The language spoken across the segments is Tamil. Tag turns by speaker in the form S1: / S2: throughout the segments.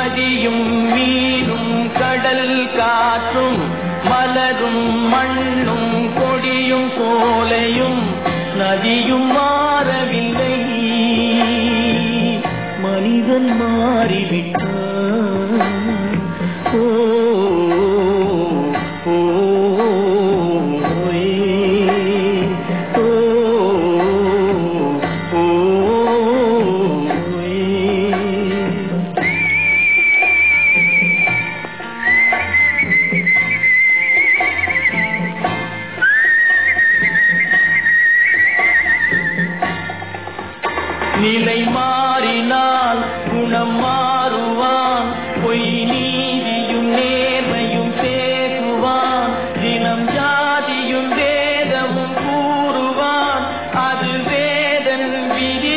S1: வான்மதியும் மீனும் கடல் காற்றும் மலரும் மண்ணும் கொடியும் சோலையும் நதியும் மாறவில்லை மனிதன் மாறிவிட்டான் ஓ ஓ, ஏ, ஓ, ஓ, ஏ. நிலை மாறினால் குணம் மாறுவான் பொய் நீதியும் நேர்மையும் பேசுவான் தினம் ஜாதியும் வேதமும் கூறுவான் அது வேதன் விதி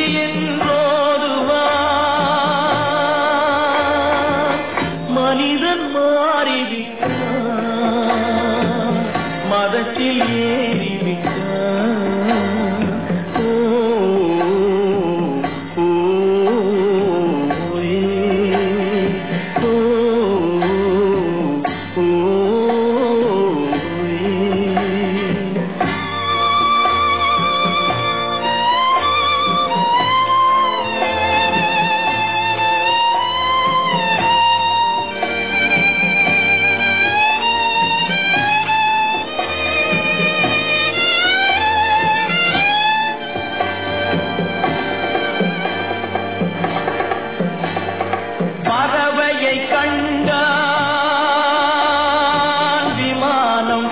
S1: என்றோதுவான் மனிதன் மாறிவிட்டான் மதத்தில் ஏறிவிட்டான் ஓ, ஓ, ஏ, ஓ, ஓ, ஏ. பறவையை கண்டான் விமானம்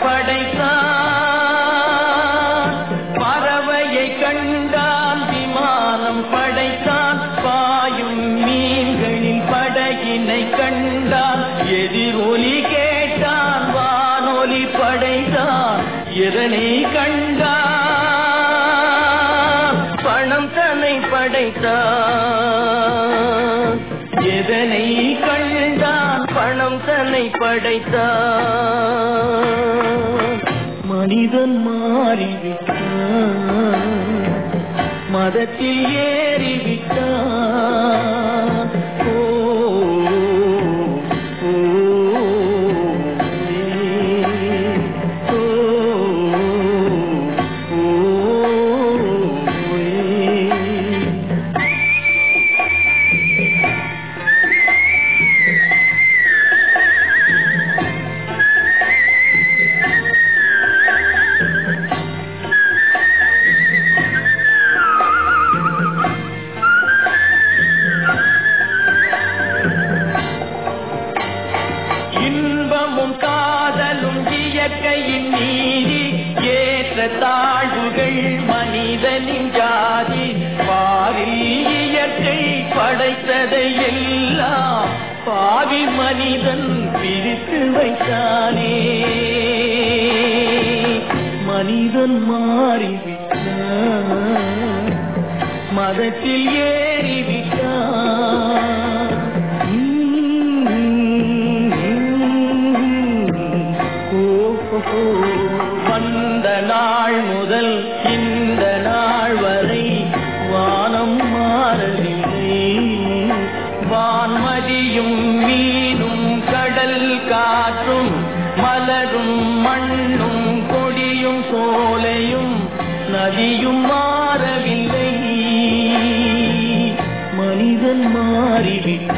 S1: படைத்தான் பறவையை கண்டான் விமானம் படைத்தான் பாயும் மீன்களின் படகினை கண்டான் எதிரொலி கேட்டான் வானொலி படைத்தான் இதனை கண்டான் பணம் தன்னை படைத்தான் எதனை கண்டான் பணம் தன்னை படைத்தான் மனிதன் மாறிவிட்டான் மதத்தில் ஏறிவிட்டான் ஓ, ஓ, ஏ, ஓ, ஓ, ஏ. இன்பமும் காதலும் இயற்கையின் நீதி ஏற்ற தாழ்வுகள் மனிதனின் ஜாதி பாரில் இயற்கை படைத்ததை எல்லாம் பாவி மனிதன் பிரித்து வைத்தானே மனிதன் மாறிவிட்டான் மதத்தில் ஏறிவிட்டான் ஓ, ஓ, ஓ. வந்த நாள் முதல் இந்த நாள் வரை வானம் மாறவில்லை வான்மதியும் மீனும் கடல் காற்றும் மலரும் மண்ணும் கொடியும் சோலையும் நதியும் மாறவில்லை மனிதன் மாறிவிட்டான்